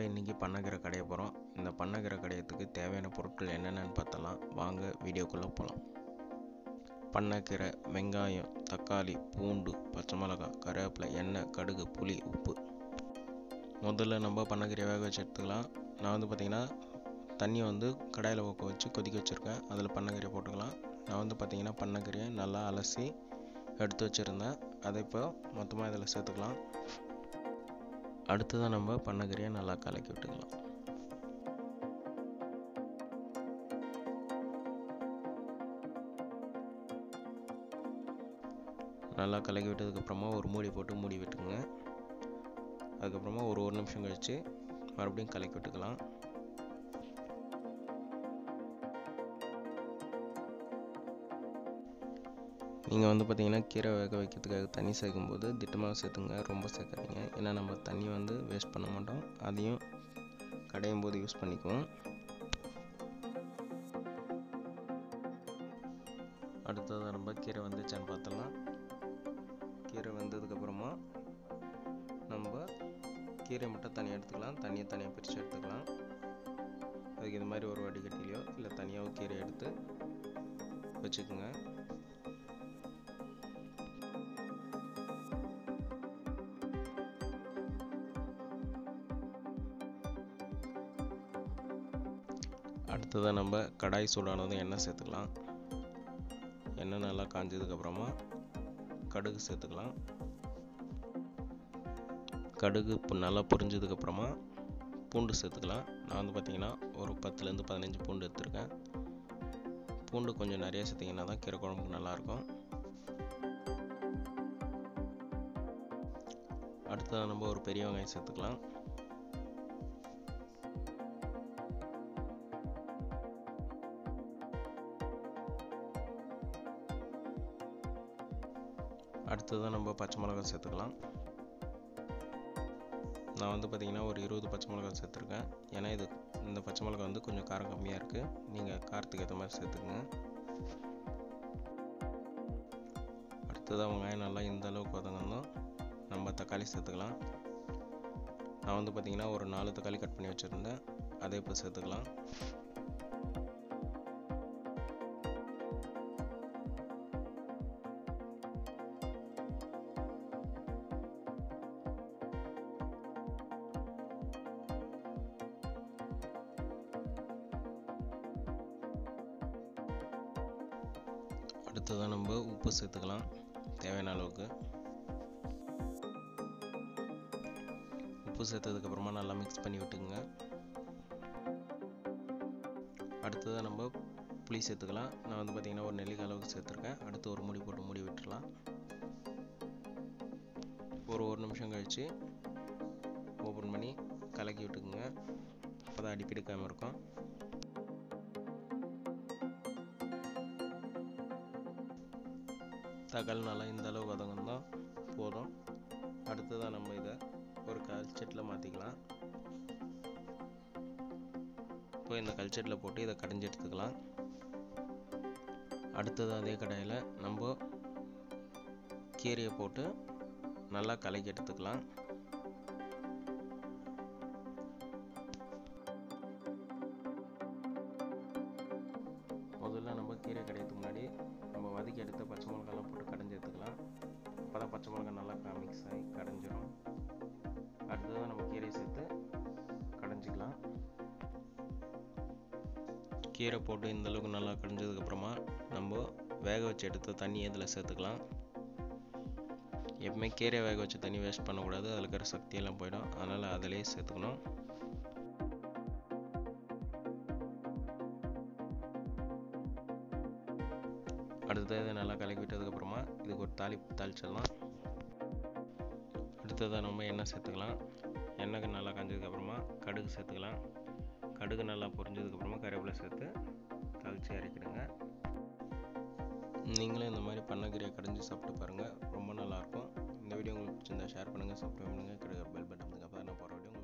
இன்றைக்கி பண்ணைக்கீரை கடைய போகிறோம் இந்த பண்ணைக்கீரை கடையத்துக்கு தேவையான பொருட்கள் என்னென்னு பார்த்தலாம் வாங்க வீடியோக்குள்ளே போகலாம் பண்ணைக்கீரை வெங்காயம் தக்காளி பூண்டு பச்சை மிளகாய் கருவேப்பிலை எண்ணெய் கடுகு புளி உப்பு முதல்ல நம்ம பண்ணைக்கீரை வேக வச்சு எடுத்துக்கலாம் நான் வந்து பார்த்திங்கன்னா தண்ணியை வந்து கடாயில் ஊக்க வச்சு கொதிக்க வச்சுருக்கேன் அதில் பண்ணைக்கீரை போட்டுக்கலாம் நான் வந்து பார்த்திங்கன்னா பண்ணைக்கீரையை நல்லா அலசி எடுத்து வச்சுருந்தேன் அதை இப்போ மொத்தமாக இதில் சேர்த்துக்கலாம் அடுத்ததாக நம்ம பண்ணைக்கீரையை நல்லா கலக்கி விட்டுக்கலாம் நல்லா கலக்கி விட்டதுக்கப்புறமா ஒரு மூடி போட்டு மூடி விட்டுக்குங்க அதுக்கப்புறமா ஒரு ஒரு நிமிஷம் கழித்து மறுபடியும் கலக்கி விட்டுக்கலாம் நீங்கள் வந்து பார்த்தீங்கன்னா கீரை வேக வைக்கிறதுக்காக தண்ணி சேர்க்கும்போது திட்டமாக சேர்த்துங்க ரொம்ப சேர்க்காதீங்க ஏன்னா நம்ம தண்ணி வந்து வேஸ்ட் பண்ண மாட்டோம் அதையும் கடையும் போது யூஸ் பண்ணிக்குவோம் அடுத்ததாக நம்ம கீரை வந்துச்சான்னு பார்த்தலாம் கீரை வந்ததுக்கப்புறமா நம்ம கீரை மட்டும் தனியாக எடுத்துக்கலாம் தண்ணியை தனியாக பிரித்து எடுத்துக்கலாம் அதுக்கு இது மாதிரி ஒரு வடிகட்டிலையோ இல்லை தனியாக கீரை எடுத்து வச்சுக்கோங்க அடுத்ததாக நம்ம கடாய் சூடானதும் எண்ணெய் சேர்த்துக்கலாம் எண்ணெய் நல்லா காஞ்சதுக்கப்புறமா கடுகு சேர்த்துக்கலாம் கடுகு இப்போ நல்லா பொரிஞ்சதுக்கப்புறமா பூண்டு சேர்த்துக்கலாம் நான் வந்து பார்த்திங்கன்னா ஒரு பத்துலேருந்து பதினஞ்சு பூண்டு எடுத்துருக்கேன் பூண்டு கொஞ்சம் நிறைய சேர்த்திங்கன்னா தான் கீரை குழம்புக்கு நல்லாயிருக்கும் அடுத்ததாக நம்ம ஒரு பெரிய வெங்காயம் சேர்த்துக்கலாம் அடுத்ததாக நம்ம பச்சை மிளகாய் சேர்த்துக்கலாம் நான் வந்து பார்த்திங்கன்னா ஒரு இருபது பச்சை மிளகாய் சேர்த்துருக்கேன் ஏன்னா இது இந்த பச்சை மிளகாய் வந்து கொஞ்சம் காரம் கம்மியாக இருக்குது நீங்கள் காரத்துக்கு ஏற்ற மாதிரி சேர்த்துக்குங்க அடுத்ததாக வெங்காயம் நல்லா இந்த அளவுக்கு வதங்கணும் நம்ம தக்காளி சேர்த்துக்கலாம் நான் வந்து பார்த்திங்கன்னா ஒரு நாலு தக்காளி கட் பண்ணி வச்சுருந்தேன் அதை இப்போ சேர்த்துக்கலாம் அடுத்ததாக நம்ம உப்பு சேர்த்துக்கலாம் தேவையான அளவுக்கு உப்பு சேர்த்ததுக்கப்புறமா நல்லா மிக்ஸ் பண்ணி விட்டுக்குங்க அடுத்ததாக நம்ம புளி சேர்த்துக்கலாம் நான் வந்து பார்த்திங்கன்னா ஒரு நெல்லிக்காய் அளவுக்கு சேர்த்துருக்கேன் அடுத்து ஒரு மூடி போட்டு மூடி விட்டுடலாம் ஒரு ஒரு நிமிஷம் கழித்து ஓப்பன் பண்ணி கலக்கி விட்டுக்குங்க அப்போ தான் அடிப்பிடிக்காமல் இருக்கும் தக்காளி நல்லா இந்த அளவுக்கு வதங்கணும் போதும் அடுத்ததாக நம்ம இதை ஒரு கல்ச்சட்டில் மாற்றிக்கலாம் இப்போ இந்த கல்ச்சட்டில் போட்டு இதை கடைஞ்சி எடுத்துக்கலாம் அடுத்தது அதே கடாயில் நம்ம கீரையை போட்டு நல்லா கலக்கி எடுத்துக்கலாம் முதல்ல நம்ம கீரை கடையத்துக்கு முன்னாடி நம்ம வதக்கி எடுத்த பச்சை மிளகாலாம் போட்டு கடைஞ்சி எடுத்துக்கலாம் அப்போ தான் பச்சை மிளகா நல்லா மிக்ஸ் ஆகி கடைஞ்சிரும் அடுத்ததான் நம்ம கீரையை சேர்த்து கடைஞ்சிக்கலாம் கீரை போட்டு இந்தளவுக்கு நல்லா கடைஞ்சதுக்கப்புறமா நம்ம வேக வச்சு எடுத்த தண்ணி இதில் சேர்த்துக்கலாம் எப்பவுமே கீரை வேக வச்ச தண்ணி வேஸ்ட் பண்ணக்கூடாது அதில் இருக்கிற சக்தியெல்லாம் போயிடும் அதனால் அதிலே சேர்த்துக்கணும் அடுத்தது இதை நல்லா கலக்கி விட்டதுக்கப்புறமா இதுக்கு ஒரு தாளி தாளிச்சிடலாம் அடுத்ததாக நம்ம எண்ணெய் சேர்த்துக்கலாம் எண்ணெய்க்கு நல்லா காஞ்சதுக்கப்புறமா கடுகு சேர்த்துக்கலாம் கடுகு நல்லா பொரிஞ்சதுக்கப்புறமா கருவேப்பிலை சேர்த்து தாளித்து இறக்கிடுங்க நீங்களும் இந்த மாதிரி பண்ணக்கீரையை கடைஞ்சி சாப்பிட்டு பாருங்கள் ரொம்ப நல்லாயிருக்கும் இந்த வீடியோ உங்களுக்கு பிடிச்சிருந்தா ஷேர் பண்ணுங்கள் சப்ஸ்கிரைப் பண்ணுங்கள் கிடைக்கிற பெல் பட்டன் அப்போ தான் நான் போகிற வீடியோ